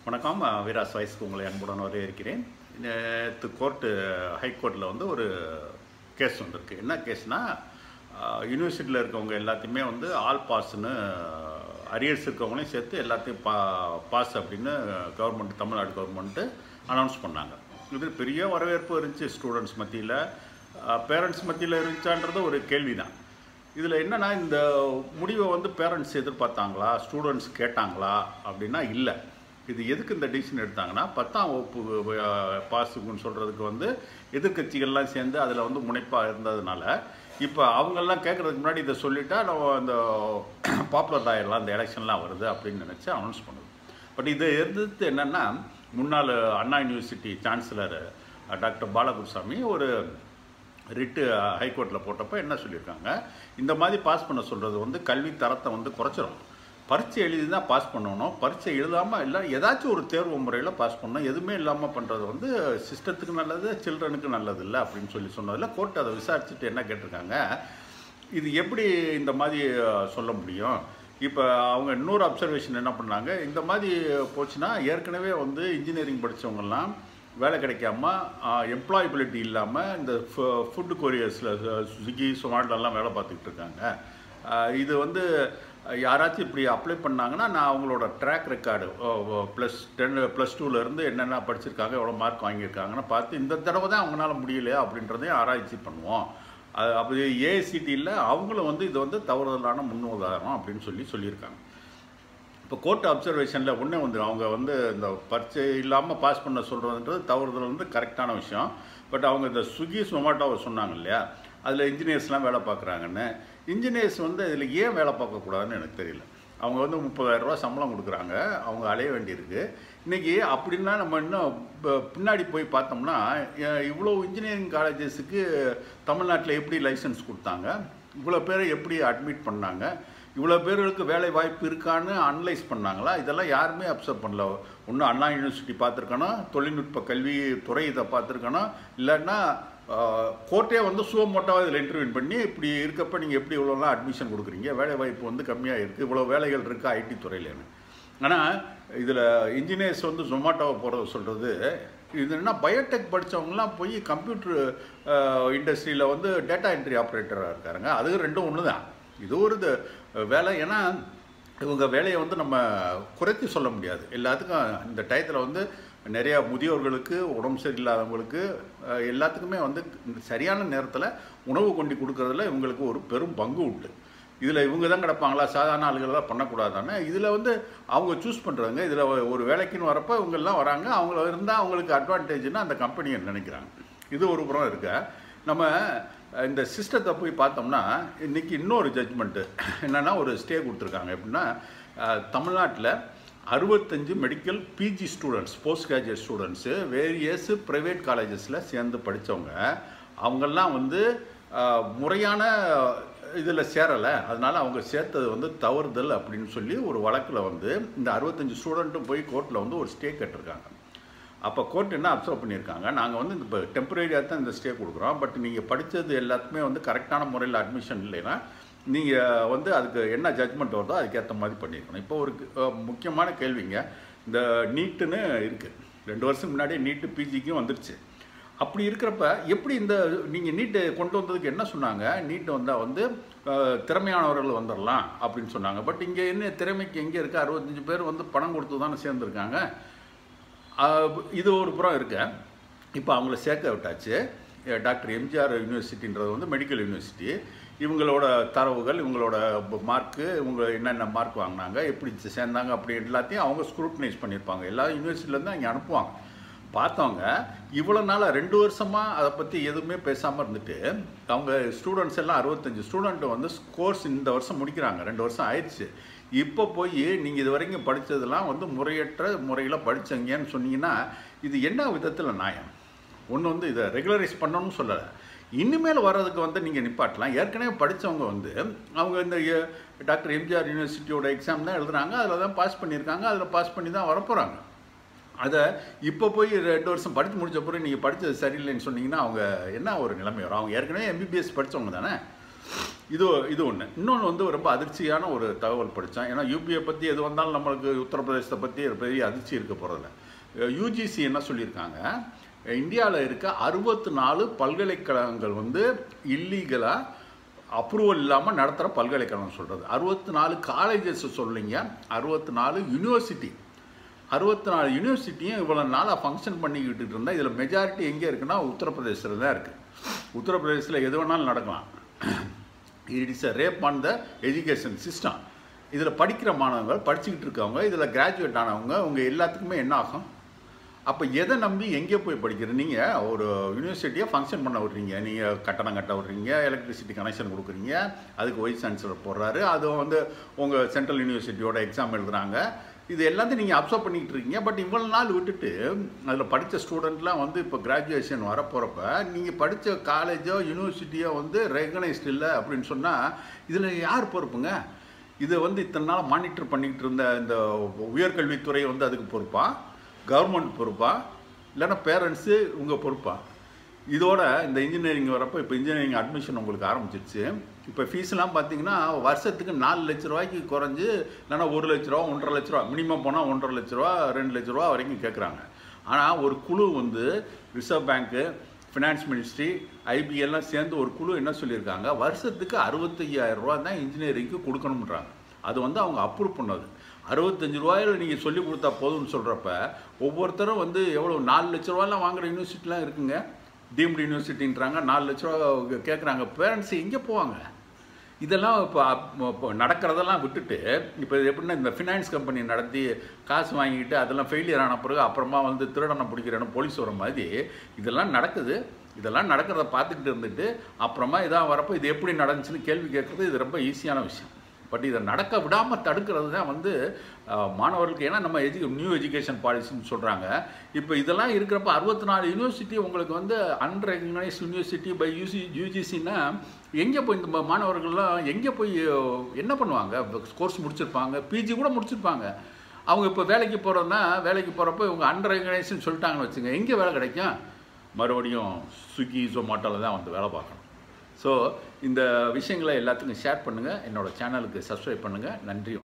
வணக்கம் வீராஸ் வாய்ஸ்க்கு உங்களை அன்புடன் வரவேற்கிறேன் நேற்று கோர்ட்டு ஹைகோர்ட்டில் வந்து ஒரு கேஸ் வந்திருக்கு என்ன கேஸ்னால் யூனிவர்சிட்டியில் இருக்கவங்க எல்லாத்தையுமே வந்து ஆல் பாஸ்ன்னு அரியர்ஸ் இருக்கவங்களையும் சேர்த்து எல்லாத்தையும் பா பாஸ் அப்படின்னு கவர்மெண்ட் தமிழ்நாடு கவர்மெண்ட்டு அனௌன்ஸ் பண்ணாங்க இது பெரிய வரவேற்பு இருந்துச்சு ஸ்டூடெண்ட்ஸ் மத்தியில் பேரண்ட்ஸ் மத்தியில் இருந்துச்சான்றது ஒரு கேள்வி தான் இதில் என்னென்னா இந்த முடிவை வந்து பேரண்ட்ஸ் எதிர்பார்த்தாங்களா ஸ்டூடெண்ட்ஸ் கேட்டாங்களா அப்படின்னா இல்லை இது எதுக்கு இந்த டிசிஷன் எடுத்தாங்கன்னா பத்தாம் வகுப்பு பாஸுக்குன்னு சொல்கிறதுக்கு வந்து எதிர்க்கட்சிகள்லாம் சேர்ந்து அதில் வந்து முனைப்பாக இருந்ததுனால இப்போ அவங்கெல்லாம் கேட்குறதுக்கு முன்னாடி இதை சொல்லிட்டா நம்ம இந்த பாப்புலர் ஆயிடலாம் இந்த எலெக்ஷன்லாம் வருது அப்படின்னு நினச்சி அனௌன்ஸ் பண்ணுது பட் இதை எதிர்த்து என்னென்னா முன்னாள் Anna university chancellor doctor Balagurusamy ஒரு ரிட்டு ஹைகோர்ட்டில் போட்டப்போ என்ன சொல்லியிருக்காங்க இந்த மாதிரி பாஸ் பண்ண சொல்கிறது வந்து கல்வி தரத்தை வந்து குறைச்சிரும் பரீட்சை எழுதி தான் பாஸ் பண்ணணும் பரீட்சை எழுதாமல் இல்லை ஏதாச்சும் ஒரு தேர்வு முறையில் பாஸ் பண்ணணும் எதுவுமே இல்லாமல் பண்ணுறது வந்து சிஸ்டத்துக்கு நல்லது சில்ட்ரனுக்கு நல்லது இல்லை அப்படின்னு சொல்லி சொன்னதில் கோர்ட் அதை விசாரிச்சுட்டு என்ன கேட்டிருக்காங்க இது எப்படி இந்த மாதிரி சொல்ல முடியும் இப்போ அவங்க இன்னொரு அப்சர்வேஷன் என்ன பண்ணாங்க இந்த மாதிரி போச்சுன்னா ஏற்கனவே வந்து இன்ஜினியரிங் படித்தவங்கெல்லாம் வேலை கிடைக்காம எம்ப்ளாயபிலிட்டி இல்லாமல் இந்த ஃபுட்டு கொரியர்ஸில் ஸ்விக்கி சொமாட்டோலாம் வேலை பார்த்துக்கிட்டு இருக்காங்க இது வந்து யாராச்சும் இப்படி அப்ளை பண்ணாங்கன்னா நான் அவங்களோட track record plus ten plus டூலேருந்து என்னென்ன படிச்சிருக்காங்க எவ்வளோ மார்க் வாங்கியிருக்காங்கன்னு பார்த்து இந்த தடவை தான் அவங்களால முடியலையா அப்படின்றதையும் ஆராய்ச்சி பண்ணுவோம் அது அப்படி ஏஐசிடியில் அவங்களும் வந்து இது வந்து தவறுதலான முன்னுதாரணம் அப்படின்னு சொல்லி சொல்லியிருக்காங்க இப்போ கோர்ட் அப்சர்வேஷனில் ஒன்றே வந்து அவங்க வந்து இந்த பரீட்சை இல்லாமல் பாஸ் பண்ண சொல்கிறதுன்றது தவறுதல் வந்து கரெக்டான விஷயம் பட் அவங்க இந்த ஸ்விக்கி சொமாட்டோவை சொன்னாங்க இல்லையா அதில் இன்ஜினியர்ஸ்லாம் வேலை பார்க்குறாங்கன்னு இன்ஜினியர்ஸ் வந்து இதில் ஏன் வேலை பார்க்கக்கூடாதுன்னு எனக்கு தெரியல அவங்க வந்து முப்பதாயிரரூபா சம்பளம் கொடுக்குறாங்க அவங்க அலைய வேண்டியிருக்கு இன்றைக்கி அப்படின்னா நம்ம இன்னும் பின்னாடி போய் பார்த்தோம்னா இவ்வளோ இன்ஜினியரிங் காலேஜஸுக்கு தமிழ்நாட்டில் எப்படி லைசன்ஸ் கொடுத்தாங்க இவ்வளோ பேரை எப்படி அட்மிட் பண்ணாங்க இவ்வளோ பேர்களுக்கு வேலை வாய்ப்பு இருக்கான்னு அனலைஸ் பண்ணாங்களா இதெல்லாம் யாருமே அப்சர்வ் பண்ணல ஒன்று அண்ணா யூனிவர்சிட்டி பார்த்துருக்கணும் தொழில்நுட்ப கல்வி துறை இதை பார்த்துருக்கணும் இல்லைன்னா கோர்ட்டே வந்து சுவமோட்டாவாக இதில் இன்டர்வியூ பண்ணி இப்படி இருக்கப்போ நீங்கள் எப்படி இவ்வளோலாம் அட்மிஷன் கொடுக்குறீங்க வேலை வாய்ப்பு வந்து கம்மியாக இருக்குது இவ்வளோ வேலைகள் இருக்குது ஐடி துறையிலன்னு ஆனால் இதில் இன்ஜினியர்ஸ் வந்து ஜொமாட்டோவை போகிறத சொல்கிறது இது என்ன பயோடெக் படித்தவங்களாம் போய் கம்ப்யூட்டர் இண்டஸ்ட்ரியில் வந்து டேட்டா என்ட்ரி ஆப்ரேட்டராக இருக்காருங்க அது ரெண்டும் ஒன்று தான் இது ஒரு இது வேலை ஏன்னா இவங்க வேலையை வந்து நம்ம குறைச்சி சொல்ல முடியாது எல்லாத்துக்கும் இந்த டயத்தில் வந்து நிறையா முதியோர்களுக்கு உடம்பு சரியில்லாதவங்களுக்கு எல்லாத்துக்குமே வந்து சரியான நேரத்தில் உணவு கொண்டு கொடுக்கறதுல இவங்களுக்கு ஒரு பெரும் பங்கு உண்டு இதில் இவங்க தான் கிடப்பாங்களா சாதாரண ஆளுகள் தான் பண்ணக்கூடாதானே இதில் வந்து அவங்க சூஸ் பண்ணுறாங்க இதில் ஒரு வேலைக்குன்னு வரப்போ இவங்கெல்லாம் வராங்க அவங்கள இருந்தால் அவங்களுக்கு அட்வான்டேஜ்னு அந்த கம்பெனியை நினைக்கிறாங்க இது ஒரு புறம் இருக்க நம்ம இந்த சிஸ்டத்தை போய் பார்த்தோம்னா இன்றைக்கி இன்னொரு ஜட்ஜ்மெண்ட்டு என்னென்னா ஒரு ஸ்டே கொடுத்துருக்காங்க எப்படின்னா தமிழ்நாட்டில் அறுபத்தஞ்சு medical PG students post graduate students various private காலேஜஸில் சேர்ந்து படித்தவங்க அவங்கெல்லாம் வந்து முறையான இதில் சேரலை அதனால் அவங்க சேர்த்தது வந்து தவறுதல் அப்படின்னு சொல்லி ஒரு வழக்கில் வந்து இந்த அறுபத்தஞ்சு ஸ்டூடெண்ட்டும் போய் கோர்ட்டில் வந்து ஒரு ஸ்டே கட்டிருக்காங்க அப்போ கோர்ட் என்ன அப்சர்வ் பண்ணியிருக்காங்க நாங்கள் வந்து இப்போ டெம்பரரியாக தான் இந்த ஸ்டே கொடுக்குறோம் பட் நீங்கள் படித்தது எல்லாத்துக்குமே வந்து கரெக்டான முறையில் அட்மிஷன் இல்லைன்னா நீங்கள் வந்து அதுக்கு என்ன ஜட்மெண்ட் வருதோ அதுக்கேற்ற மாதிரி பண்ணியிருக்கணும் இப்போ ஒரு முக்கியமான கேள்விங்க இந்த நீட்டுன்னு இருக்குது ரெண்டு வருஷம் முன்னாடி நீட்டு பிஜிக்கும் வந்துருச்சு அப்படி இருக்கிறப்ப எப்படி இந்த நீங்கள் நீட்டு கொண்டு வந்ததுக்கு என்ன சொன்னாங்க நீட்டு வந்தால் வந்து திறமையானவர்கள் வந்துடலாம் அப்படின்னு சொன்னாங்க பட் இங்கே என்ன திறமைக்கு எங்கே இருக்குது அறுபத்தஞ்சு பேர் வந்து பணம் கொடுத்து தானே சேர்ந்துருக்காங்க இது ஒரு புறம் இருக்க இப்போ அவங்கள சேர்க்க விட்டாச்சு டாக்டர் எம்ஜிஆர் யூனிவர்சிட்டின்றது வந்து மெடிக்கல் யூனிவர்சிட்டி இவங்களோட தரவுகள் இவங்களோட மார்க்கு இவங்க என்னென்ன மார்க் வாங்கினாங்க எப்படி சேர்ந்தாங்க அப்படி எல்லாத்தையும் அவங்க ஸ்க்ரூட்டனைஸ் பண்ணியிருப்பாங்க எல்லா யூனிவர்சிட்டிலேருந்து அங்கே அனுப்புவாங்க பார்த்தவங்க இவ்வளோ நாளாக ரெண்டு வருஷமாக அதை பற்றி எதுவுமே பேசாமல் இருந்துட்டு அவங்க ஸ்டூடெண்ட்ஸ் எல்லாம் அறுபத்தஞ்சு ஸ்டூடெண்ட்டு வந்து கோர்ஸ் இந்த வருஷம் முடிக்கிறாங்க ரெண்டு வருஷம் ஆயிடுச்சு இப்போ போய் நீங்கள் இது வரைக்கும் படித்ததெல்லாம் வந்து முறையற்ற முறையில் படித்தங்கன்னு சொன்னீங்கன்னா இது என்ன விதத்தில் நியாயம் ஒன்று வந்து இதை ரெகுலரைஸ் பண்ணணும்னு சொல்லலை இனிமேல் வர்றதுக்கு வந்து நீங்கள் நிப்பாட்டலாம் ஏற்கனவே படித்தவங்க வந்து அவங்க இந்த டாக்டர் எம்ஜிஆர் யூனிவர்சிட்டியோட எக்ஸாம் தான் எழுதுறாங்க அதில் தான் பாஸ் பண்ணியிருக்காங்க அதில் பாஸ் பண்ணி தான் வரப்போகிறாங்க அதை இப்போ போய் ரெண்டு வருஷம் படித்து முடிச்ச பிறகு நீங்கள் படித்தது சரியில்லைன்னு சொன்னீங்கன்னா அவங்க என்ன ஒரு நிலைமை வரும் அவங்க ஏற்கனவே எம்பிபிஎஸ் படித்தவங்க தானே இது இது ஒன்று இன்னொன்று வந்து ரொம்ப அதிர்ச்சியான ஒரு தகவல் படித்தேன் ஏன்னா யூபிஐ பற்றி எது வந்தாலும் நம்மளுக்கு உத்தரப்பிரதேசத்தை பற்றி ஒரு பெரிய அதிர்ச்சி இருக்க போகிறதில்ல யூஜிசி என்ன சொல்லியிருக்காங்க இந்தியாவில் இருக்க அறுபத்தி நாலு பல்கலைக்கழகங்கள் வந்து இல்லீகலாக அப்ரூவல் இல்லாமல் நடத்துகிற பல்கலைக்கழகம் சொல்கிறது அறுபத்தி நாலு காலேஜஸ் சொல்லிங்க அறுபத்தி நாலு யூனிவர்சிட்டி அறுபத்தி நாலு யூனிவர்சிட்டியும் இவ்வளோ நாளாக ஃபங்க்ஷன் பண்ணிக்கிட்டு இருந்தால் இதில் மெஜாரிட்டி எங்கே இருக்குன்னா உத்தரப்பிரதேசத்தில் தான் இருக்குது உத்தரப்பிரதேசத்தில் எது வேணாலும் நடக்கலாம் it is a rape on the education system இதில் படிக்கிற மாணவர்கள் படிச்சுக்கிட்டு இருக்கவங்க இதில் கிராஜுவேட் ஆனவங்க உங்கள் எல்லாத்துக்குமே என்ன ஆகும் அப்போ எதை நம்பி எங்கே போய் படிக்கிறது நீங்கள் ஒரு யூனிவர்சிட்டியை ஃபங்க்ஷன் பண்ண விட்றீங்க நீங்கள் கட்டணம் கட்ட விட்றீங்க எலக்ட்ரிசிட்டி கனெக்ஷன் கொடுக்குறீங்க அதுக்கு வைஸ் சான்சலர் போடுறாரு அது வந்து உங்கள் சென்ட்ரல் யூனிவர்சிட்டியோட எக்ஸாம் எழுதுறாங்க இது எல்லாத்தையும் நீங்கள் அப்சர்வ் பண்ணிக்கிட்டு இருக்கீங்க பட் இவ்வளோ நாள் விட்டுட்டு அதில் படித்த ஸ்டூடெண்ட்லாம் வந்து இப்போ கிராஜுவேஷன் வரப்போகிறப்ப நீங்கள் படித்த காலேஜோ யூனிவர்சிட்டியோ வந்து ரெகனைஸ்ட் இல்லை அப்படின்னு சொன்னால் இதில் யார் பொறுப்புங்க இதை வந்து இத்தனை நாள் மானிட்டர் பண்ணிக்கிட்டு இருந்த இந்த உயர்கல்வித்துறை வந்து அதுக்கு பொறுப்பா கவர்மெண்ட் பொறுப்பா இல்லைன்னா பேரண்ட்ஸு உங்கள் பொறுப்பா இதோட இந்த இன்ஜினியரிங் வரப்போ இப்போ இன்ஜினியரிங் அட்மிஷன் உங்களுக்கு ஆரம்பிச்சிருச்சு இப்போ ஃபீஸ்லாம் பார்த்தீங்கன்னா வருஷத்துக்கு நாலு லட்ச ரூபாய்க்கு குறைஞ்சு இல்லைன்னா ஒரு லட்ச ரூபா ஒன்றரை லட்ச ரூபா மினிமம் போனால் ஒன்றரை லட்ச ரூபா ரெண்டு லட்ச ரூபா வரைக்கும் கேட்குறாங்க ஆனால் ஒரு குழு வந்து ரிசர்வ் பேங்க்கு ஃபினான்ஸ் மினிஸ்ட்ரி ஐபி எல்லாம் சேர்ந்து ஒரு குழு என்ன சொல்லியிருக்காங்க வருஷத்துக்கு அறுபத்தையாயிரம் ரூபா தான் இன்ஜினியரிங்க்கு கொடுக்கணுன்றாங்க அது வந்து அவங்க அப்ரூவ் பண்ணது அறுபத்தஞ்சு ரூபாயில் நீங்கள் சொல்லி கொடுத்தா போதும்னு சொல்கிறப்ப ஒவ்வொருத்தரும் வந்து எவ்வளோ நாலு லட்ச ரூபாயெலாம் வாங்குற யூனிவர்சிட்டிலாம் இருக்குங்க டீம்டு யூனிவர்சிட்டின்றாங்க நாலு லட்ச ரூபா கேட்குறாங்க பேரண்ட்ஸ் எங்கே போவாங்க இதெல்லாம் இப்போ இப்போ நடக்கிறதெல்லாம் விட்டுட்டு இப்போ இது எப்படின்னா இந்த ஃபினான்ஸ் கம்பெனி நடத்தி காசு வாங்கிட்டு அதெல்லாம் ஃபெயிலியர் ஆன பிறகு அப்புறமா வந்து திருடனை பிடிக்கிறேன்னு போலீஸ் வர மாதிரி இதெல்லாம் நடக்குது இதெல்லாம் நடக்கிறத பார்த்துக்கிட்டு இருந்துட்டு அப்புறமா இதாக வரப்போ இது எப்படி நடந்துச்சுன்னு கேள்வி கேட்குறது இது ரொம்ப ஈஸியான விஷயம் பட் இதை நடக்க விடாமல் தடுக்கிறது தான் வந்து அஹ், மாணவர்களுக்கு ஏன்னா நம்ம எஜு நியூ எஜுகேஷன் பாலிசின்னு சொல்கிறாங்க இப்போ இதெல்லாம் இருக்கிறப்ப அறுபத்தி நாலு யூனிவர்சிட்டி உங்களுக்கு வந்து அன்ரெகனைஸ் யூனிவர்சிட்டி பை யூசி யூஜிசின்னா எங்கே போய் இந்த மா- மாணவர்கள்லாம் எங்கே போய் அஹ், என்ன பண்ணுவாங்க கோர்ஸ் முடிச்சிருப்பாங்க பிஜி கூட முடிச்சிருப்பாங்க அவங்க இப்போ வேலைக்கு போகிறோன்னா வேலைக்கு போகிறப்ப இவங்க அன்ரெகனைஸ்னு சொல்லிட்டாங்கன்னு வச்சுங்க எங்கே வேலை கிடைக்கும் மறுபடியும் ஸ்விக்கி ஜொமாட்டோவில் தான் வந்து வேலை பார்க்கணும் ஸோ இந்த விஷயங்களை எல்லாத்துக்கும் ஷேர் பண்ணுங்கள் என்னோட சேனலுக்கு சப்ஸ்கிரைப் பண்ணுங்கள் நன்றி